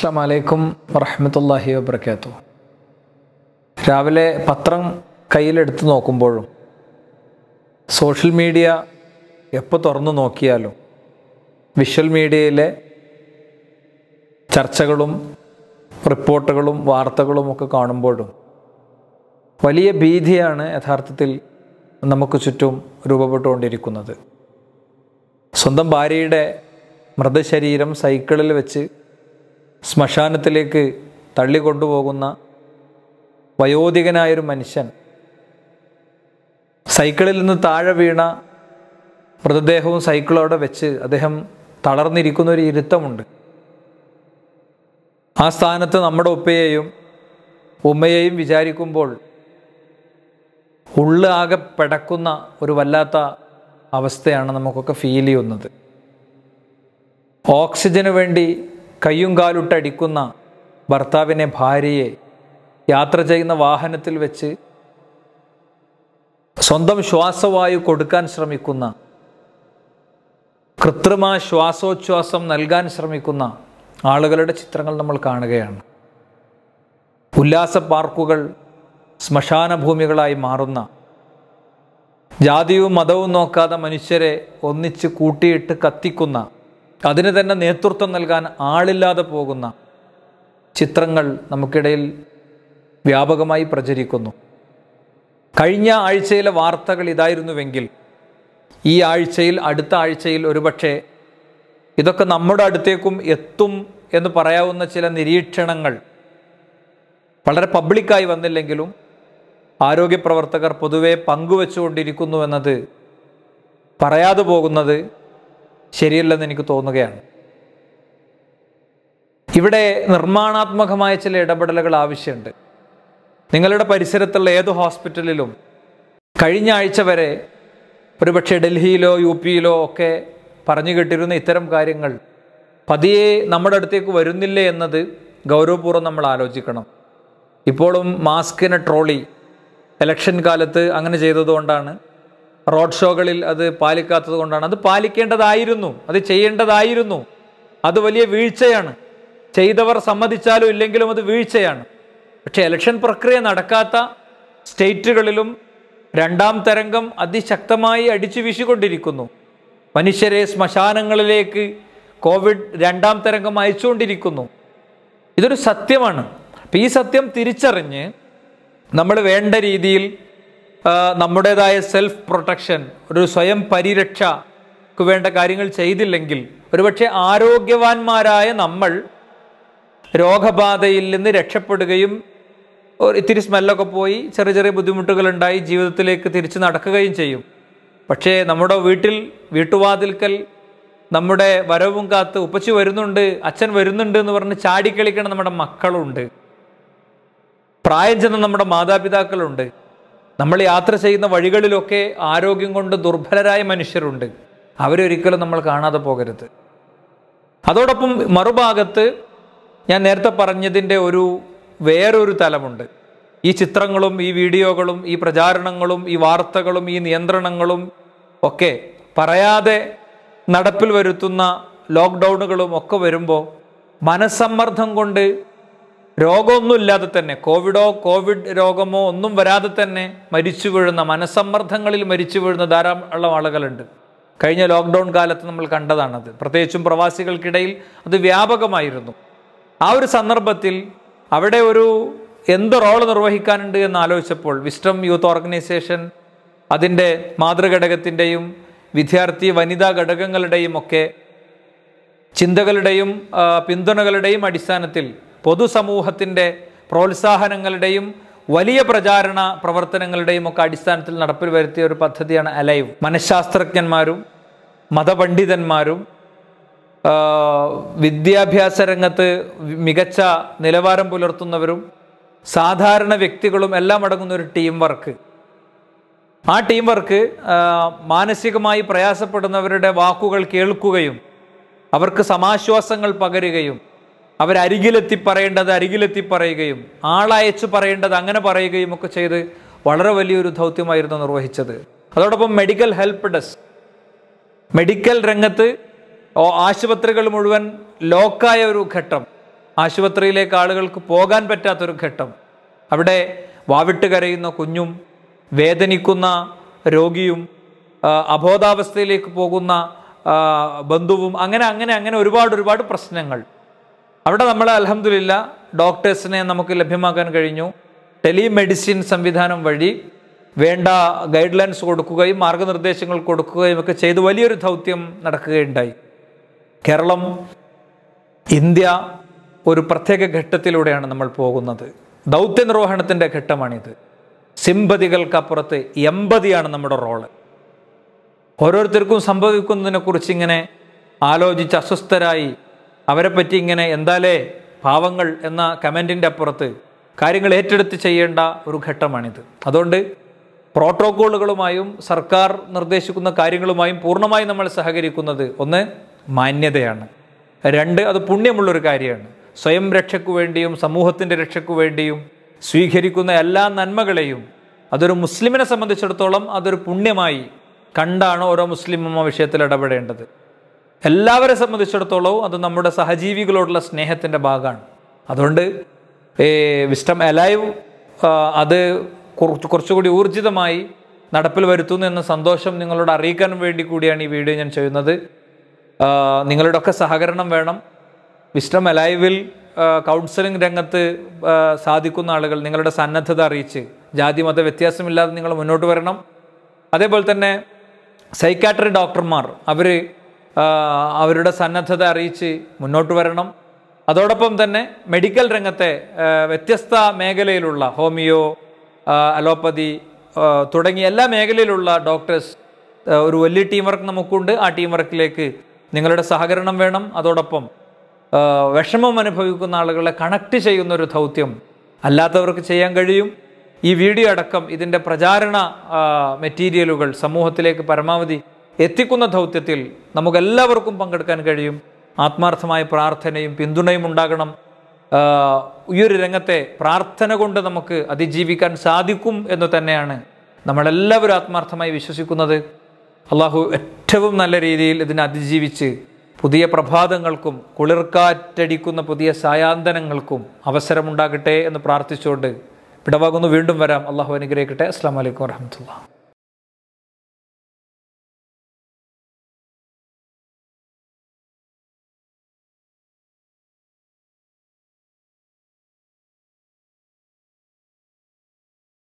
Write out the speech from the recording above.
അസ്സാം വലൈക്കും വറഹമത്തല്ലാഹി വബർക്കാത്തു രാവിലെ പത്രം കയ്യിലെടുത്ത് നോക്കുമ്പോഴും സോഷ്യൽ മീഡിയ എപ്പോൾ തുറന്നു നോക്കിയാലും വിഷ്വൽ മീഡിയയിലെ ചർച്ചകളും റിപ്പോർട്ടുകളും വാർത്തകളും ഒക്കെ കാണുമ്പോഴും വലിയ ഭീതിയാണ് യഥാർത്ഥത്തിൽ നമുക്ക് ചുറ്റും രൂപപ്പെട്ടുകൊണ്ടിരിക്കുന്നത് സ്വന്തം ഭാര്യയുടെ മൃതശരീരം സൈക്കിളിൽ വെച്ച് ശ്മശാനത്തിലേക്ക് തള്ളിക്കൊണ്ടുപോകുന്ന വയോധികനായൊരു മനുഷ്യൻ സൈക്കിളിൽ നിന്ന് താഴെ വീണ മൃതദേഹവും സൈക്കിളോടെ വെച്ച് അദ്ദേഹം തളർന്നിരിക്കുന്ന ഒരു ഇരുത്തമുണ്ട് ആ സ്ഥാനത്ത് നമ്മുടെ ഉപ്പയെയും ഉമ്മയെയും വിചാരിക്കുമ്പോൾ ഉള്ള് ആകെ പിടക്കുന്ന ഒരു വല്ലാത്ത അവസ്ഥയാണ് നമുക്കൊക്കെ ഫീൽ ചെയ്യുന്നത് ഓക്സിജന് വേണ്ടി കയ്യും കാലുട്ടടിക്കുന്ന ഭർത്താവിനെ ഭാര്യയെ യാത്ര ചെയ്യുന്ന വാഹനത്തിൽ വെച്ച് സ്വന്തം ശ്വാസവായു കൊടുക്കാൻ ശ്രമിക്കുന്ന കൃത്രിമ ശ്വാസോച്ഛ്വാസം നൽകാൻ ശ്രമിക്കുന്ന ആളുകളുടെ ചിത്രങ്ങൾ നമ്മൾ കാണുകയാണ് ഉല്ലാസ പാർക്കുകൾ ശ്മശാന ഭൂമികളായി മാറുന്ന ജാതിയും മതവും നോക്കാതെ മനുഷ്യരെ ഒന്നിച്ച് കൂട്ടിയിട്ട് കത്തിക്കുന്ന അതിന് തന്നെ നേതൃത്വം നൽകാൻ ആളില്ലാതെ പോകുന്ന ചിത്രങ്ങൾ നമുക്കിടയിൽ വ്യാപകമായി പ്രചരിക്കുന്നു കഴിഞ്ഞ ആഴ്ചയിലെ വാർത്തകൾ ഇതായിരുന്നുവെങ്കിൽ ഈ ആഴ്ചയിൽ അടുത്ത ആഴ്ചയിൽ ഒരുപക്ഷെ ഇതൊക്കെ നമ്മുടെ അടുത്തേക്കും എത്തും എന്ന് പറയാവുന്ന ചില നിരീക്ഷണങ്ങൾ വളരെ പബ്ലിക്കായി വന്നില്ലെങ്കിലും ആരോഗ്യ പ്രവർത്തകർ പൊതുവെ പങ്കുവെച്ചുകൊണ്ടിരിക്കുന്നു എന്നത് പറയാതെ പോകുന്നത് ശരിയല്ലെന്ന് എനിക്ക് തോന്നുകയാണ് ഇവിടെ നിർമ്മാണാത്മകമായ ചില ഇടപെടലുകൾ ആവശ്യമുണ്ട് നിങ്ങളുടെ പരിസരത്തുള്ള ഏത് ഹോസ്പിറ്റലിലും കഴിഞ്ഞ ആഴ്ച വരെ ഒരുപക്ഷെ ഡൽഹിയിലോ യു പിയിലോ ഒക്കെ പറഞ്ഞു കേട്ടിരുന്ന ഇത്തരം കാര്യങ്ങൾ പതിയെ നമ്മുടെ അടുത്തേക്ക് വരുന്നില്ലേ എന്നത് ഗൗരവപൂർവ്വം നമ്മൾ ആലോചിക്കണം ഇപ്പോഴും മാസ്കിന് ട്രോളി ഇലക്ഷൻ കാലത്ത് അങ്ങനെ ചെയ്തതുകൊണ്ടാണ് റോഡ് ഷോകളിൽ അത് പാലിക്കാത്തത് കൊണ്ടാണ് അത് പാലിക്കേണ്ടതായിരുന്നു അത് ചെയ്യേണ്ടതായിരുന്നു അത് വലിയ വീഴ്ചയാണ് ചെയ്തവർ സമ്മതിച്ചാലും ഇല്ലെങ്കിലും അത് വീഴ്ചയാണ് പക്ഷേ ഇലക്ഷൻ പ്രക്രിയ നടക്കാത്ത സ്റ്റേറ്റുകളിലും രണ്ടാം തരംഗം അതിശക്തമായി അടിച്ചു വീശിക്കൊണ്ടിരിക്കുന്നു മനുഷ്യരെ ശ്മശാനങ്ങളിലേക്ക് കോവിഡ് രണ്ടാം തരംഗം അയച്ചുകൊണ്ടിരിക്കുന്നു ഇതൊരു സത്യമാണ് അപ്പം ഈ സത്യം തിരിച്ചറിഞ്ഞ് നമ്മൾ വേണ്ട രീതിയിൽ ആ, നമ്മുടേതായ സെൽഫ് പ്രൊട്ടക്ഷൻ ഒരു സ്വയം പരിരക്ഷക്ക് വേണ്ട കാര്യങ്ങൾ ചെയ്തില്ലെങ്കിൽ ഒരുപക്ഷെ ആരോഗ്യവാന്മാരായ നമ്മൾ രോഗബാധയിൽ നിന്ന് രക്ഷപ്പെടുകയും ഒരു ഇത്തിരി സ്മെല്ലൊക്കെ പോയി ചെറിയ ചെറിയ ബുദ്ധിമുട്ടുകളുണ്ടായി ജീവിതത്തിലേക്ക് തിരിച്ചു നടക്കുകയും ചെയ്യും പക്ഷേ നമ്മുടെ വീട്ടിൽ വീട്ടുവാതിൽക്കൽ നമ്മുടെ വരവും കാത്ത് ഉപ്പച്ചി വരുന്നുണ്ട് അച്ഛൻ വരുന്നുണ്ട് എന്ന് പറഞ്ഞ് ചാടിക്കളിക്കണ നമ്മുടെ മക്കളുണ്ട് പ്രായം ചെന്ന നമ്മുടെ മാതാപിതാക്കളുണ്ട് നമ്മൾ യാത്ര ചെയ്യുന്ന വഴികളിലൊക്കെ ആരോഗ്യം കൊണ്ട് ദുർബലരായ മനുഷ്യരുണ്ട് അവരൊരിക്കലും നമ്മൾ കാണാതെ പോകരുത് അതോടൊപ്പം മറുഭാഗത്ത് ഞാൻ നേരത്തെ പറഞ്ഞതിൻ്റെ ഒരു വേറൊരു തലമുണ്ട് ഈ ചിത്രങ്ങളും ഈ വീഡിയോകളും ഈ പ്രചാരണങ്ങളും ഈ വാർത്തകളും ഈ നിയന്ത്രണങ്ങളും ഒക്കെ പറയാതെ നടപ്പിൽ വരുത്തുന്ന ലോക്ക്ഡൗണുകളും ഒക്കെ വരുമ്പോൾ മനസ്സമ്മർദ്ദം കൊണ്ട് രോഗമൊന്നുമില്ലാതെ തന്നെ കോവിഡോ കോവിഡ് രോഗമോ ഒന്നും വരാതെ തന്നെ മരിച്ചു വീഴുന്ന മനസ്സമ്മർദ്ദങ്ങളിൽ മരിച്ചു വീഴുന്ന ധാരാളം ആളുകളുണ്ട് കഴിഞ്ഞ ലോക്ക്ഡൗൺ കാലത്ത് നമ്മൾ കണ്ടതാണത് പ്രത്യേകിച്ചും പ്രവാസികൾക്കിടയിൽ അത് വ്യാപകമായിരുന്നു ആ ഒരു സന്ദർഭത്തിൽ അവിടെ ഒരു എന്ത് റോള് നിർവഹിക്കാനുണ്ട് എന്ന് ആലോചിച്ചപ്പോൾ വിസ്റ്റം യൂത്ത് ഓർഗനൈസേഷൻ അതിൻ്റെ മാതൃഘടകത്തിൻ്റെയും വിദ്യാർത്ഥി വനിതാ ഘടകങ്ങളുടെയും ഒക്കെ ചിന്തകളുടെയും ആ, പിന്തുണകളുടെയും അടിസ്ഥാനത്തിൽ പൊതുസമൂഹത്തിൻ്റെ പ്രോത്സാഹനങ്ങളുടെയും വലിയ പ്രചാരണ പ്രവർത്തനങ്ങളുടെയും ഒക്കെ അടിസ്ഥാനത്തിൽ നടപ്പിൽ വരുത്തിയ ഒരു പദ്ധതിയാണ് അലൈവ് മനഃശാസ്ത്രജ്ഞന്മാരും മതപണ്ഡിതന്മാരും ആ, വിദ്യാഭ്യാസ രംഗത്ത് മികച്ച നിലവാരം പുലർത്തുന്നവരും സാധാരണ വ്യക്തികളും എല്ലാം അടങ്ങുന്ന ഒരു ടീം വർക്ക് ആ ടീം വർക്ക് ആ, മാനസികമായി പ്രയാസപ്പെടുന്നവരുടെ വാക്കുകൾ കേൾക്കുകയും അവർക്ക് സമാശ്വാസങ്ങൾ പകരുകയും അവരരികിലെത്തി പറയേണ്ടത് അരികിലെത്തി പറയുകയും ആളയച്ചു പറയേണ്ടത് അങ്ങനെ പറയുകയും ഒക്കെ ചെയ്ത് വളരെ വലിയൊരു ദൗത്യമായിരുന്നു നിർവഹിച്ചത് അതോടൊപ്പം മെഡിക്കൽ ഹെൽപ്പ് ഡെസ്ക് മെഡിക്കൽ രംഗത്ത് ഓ- ആശുപത്രികൾ മുഴുവൻ ലോക്കായ ഒരു ഘട്ടം ആശുപത്രിയിലേക്ക് ആളുകൾക്ക് പോകാൻ പറ്റാത്തൊരു ഘട്ടം അവിടെ വാവിട്ട് കരയുന്ന കുഞ്ഞും വേദനിക്കുന്ന രോഗിയും ആ, അബോധാവസ്ഥയിലേക്ക് പോകുന്ന ആ, ബന്ധുവും അങ്ങനെ അങ്ങനെ അങ്ങനെ ഒരുപാട് ഒരുപാട് പ്രശ്നങ്ങൾ അവിടെ നമ്മൾ അലഹമില്ല ഡോക്ടേഴ്സിനെ നമുക്ക് ലഭ്യമാക്കാൻ കഴിഞ്ഞു ടെലിമെഡിസിൻ സംവിധാനം വഴി വേണ്ട ഗൈഡ് ലൈൻസ് കൊടുക്കുകയും മാർഗനിർദ്ദേശങ്ങൾ കൊടുക്കുകയും ഒക്കെ ചെയ്ത് വലിയൊരു ദൗത്യം നടക്കുകയുണ്ടായി കേരളം ഇന്ത്യ ഒരു പ്രത്യേക ഘട്ടത്തിലൂടെയാണ് നമ്മൾ പോകുന്നത് ദൗത്യ നിർവഹണത്തിൻ്റെ ഘട്ടമാണിത് സിമ്പതികൾക്കപ്പുറത്ത് എമ്പതിയാണ് നമ്മുടെ റോള് ഓരോരുത്തർക്കും സംഭവിക്കുന്നതിനെക്കുറിച്ച് ഇങ്ങനെ ആലോചിച്ച് അസ്വസ്ഥരായി അവരെ പറ്റി ഇങ്ങനെ എന്താലേ പാവങ്ങൾ എന്ന കമൻറ്റിൻ്റെ അപ്പുറത്ത് കാര്യങ്ങൾ ഏറ്റെടുത്ത് ചെയ്യേണ്ട ഒരു ഘട്ടമാണിത് അതുകൊണ്ട് പ്രോട്ടോക്കോളുകളുമായും സർക്കാർ നിർദ്ദേശിക്കുന്ന കാര്യങ്ങളുമായും പൂർണ്ണമായും നമ്മൾ സഹകരിക്കുന്നത് ഒന്ന് മാന്യതയാണ് രണ്ട് അത് പുണ്യമുള്ളൊരു കാര്യമാണ് സ്വയം രക്ഷയ്ക്കു വേണ്ടിയും സമൂഹത്തിൻ്റെ രക്ഷയ്ക്കു വേണ്ടിയും സ്വീകരിക്കുന്ന എല്ലാ നന്മകളെയും അതൊരു മുസ്ലിമിനെ സംബന്ധിച്ചിടത്തോളം അതൊരു പുണ്യമായി കണ്ടാണ് ഓരോ മുസ്ലിമും ആ വിഷയത്തിൽ ഇടപെടേണ്ടത് എല്ലാവരെ സംബന്ധിച്ചിടത്തോളവും അത് നമ്മുടെ സഹജീവികളോടുള്ള സ്നേഹത്തിൻ്റെ ഭാഗമാണ് അതുകൊണ്ട് വിസ്റ്റം അലൈവ് അത് കുറച്ച് കുറച്ചുകൂടി ഊർജിതമായി നടപ്പിൽ വരുത്തുന്നു എന്ന സന്തോഷം നിങ്ങളോട് അറിയിക്കാൻ വേണ്ടി കൂടിയാണ് ഈ വീഡിയോ ഞാൻ ചെയ്യുന്നത് ആ, നിങ്ങളുടെയൊക്കെ സഹകരണം വേണം വിസ്റ്റം അലൈവിൽ കൗൺസിലിംഗ് രംഗത്ത് ആ, സാധിക്കുന്ന ആളുകൾ നിങ്ങളുടെ സന്നദ്ധത അറിയിച്ച് ജാതി മത വ്യത്യാസമില്ലാതെ നിങ്ങൾ മുന്നോട്ട് വരണം അതേപോലെ തന്നെ സൈക്കാട്രി ഡോക്ടർമാർ അവർ അവരുടെ സന്നദ്ധത അറിയിച്ച് മുന്നോട്ട് വരണം അതോടൊപ്പം തന്നെ മെഡിക്കൽ രംഗത്തെ ആ, വ്യത്യസ്ത മേഖലയിലുള്ള ഹോമിയോ ആ, അലോപ്പതി ആ, തുടങ്ങിയ എല്ലാ മേഖലയിലുള്ള ഡോക്ടേഴ്സ് ആ, ഒരു വലിയ ടീം വർക്ക് നമുക്കുണ്ട് ആ ടീം വർക്കിലേക്ക് നിങ്ങളുടെ സഹകരണം വേണം അതോടൊപ്പം ആ, വിഷമം അനുഭവിക്കുന്ന ആളുകളെ കണക്ട് ചെയ്യുന്ന ഒരു ദൗത്യം അല്ലാത്തവർക്ക് ചെയ്യാൻ കഴിയും ഈ വീഡിയോ അടക്കം ഇതിൻ്റെ പ്രചാരണ ആ, മെറ്റീരിയലുകൾ സമൂഹത്തിലേക്ക് പരമാവധി എത്തിക്കുന്ന ദൗത്യത്തിൽ നമുക്കെല്ലാവർക്കും പങ്കെടുക്കാൻ കഴിയും ആത്മാർത്ഥമായ പ്രാർത്ഥനയും പിന്തുണയും ഉണ്ടാകണം ആ, ഈ ഒരു രംഗത്തെ പ്രാർത്ഥന കൊണ്ട് നമുക്ക് അതിജീവിക്കാൻ സാധിക്കും എന്ന് തന്നെയാണ് നമ്മളെല്ലാവരും ആത്മാർത്ഥമായി വിശ്വസിക്കുന്നത് അള്ളാഹു ഏറ്റവും നല്ല രീതിയിൽ ഇതിനെ അതിജീവിച്ച് പുതിയ പ്രഭാതങ്ങൾക്കും കുളിർക്കാറ്റടിക്കുന്ന പുതിയ സായാന്തനങ്ങൾക്കും അവസരമുണ്ടാകട്ടെ എന്ന് പ്രാർത്ഥിച്ചുകൊണ്ട് വിടവാകുന്നു വീണ്ടും വരാം അള്ളാഹു അനുഗ്രഹിക്കട്ടെ അസ്സാം വലൈക്കും വാഹമത്തുള്ള